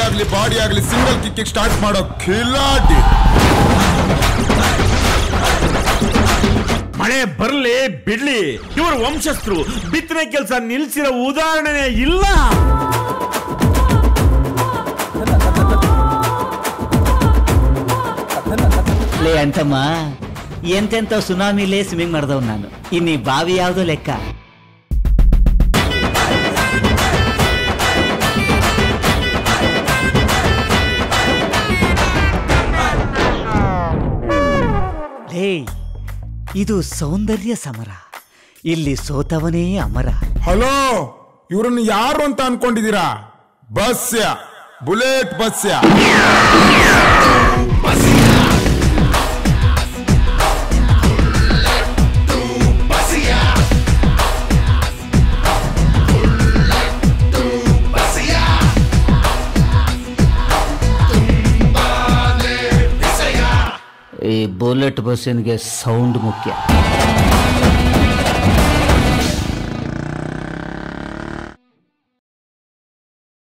ಆಗ್ಲಿ ಬಾಡಿ ಆಗ್ಲಿ single kick start ಮಾಡೋ ಖಿಲಾಡಿ ಮಳೆ ಬರ್ಲಿ ಬಿಡ್ಲಿ ಇವರು ವಂಶಸ್ಥರು ಬಿತ್ತನೆ ಕೆಲಸ ನಿಲ್ಸಿರೋ ಉದಾಹರಣೆ ಇಲ್ಲ ಲೇ ಅಂತಮ್ಮ ಎಂತೆಂತ ಸುನಾಮಿಲೇ ಸ್ವಿಮ್ಮಿಂಗ್ ಮಾಡ್ದವ್ ನಾನು ಇನ್ನಿ ಬಾವಿ ಯಾವ್ದೋ ಲೆಕ್ಕ ಲೇ ಇದು ಸೌಂದರ್ಯ ಸಮರ ಇಲ್ಲಿ ಸೋತವನೇ ಅಮರ ಹಲೋ ಇವ್ರನ್ನ ಯಾರು ಅಂತ ಅನ್ಕೊಂಡಿದೀರಾ ಬಸ್ಯ ಬುಲೆಟ್ ಬಸ್ಯ ಈ ಬುಲೆಟ್ ಬಸ್ಸಿನ್ಗೆ ಸೌಂಡ್ ಮುಖ್ಯ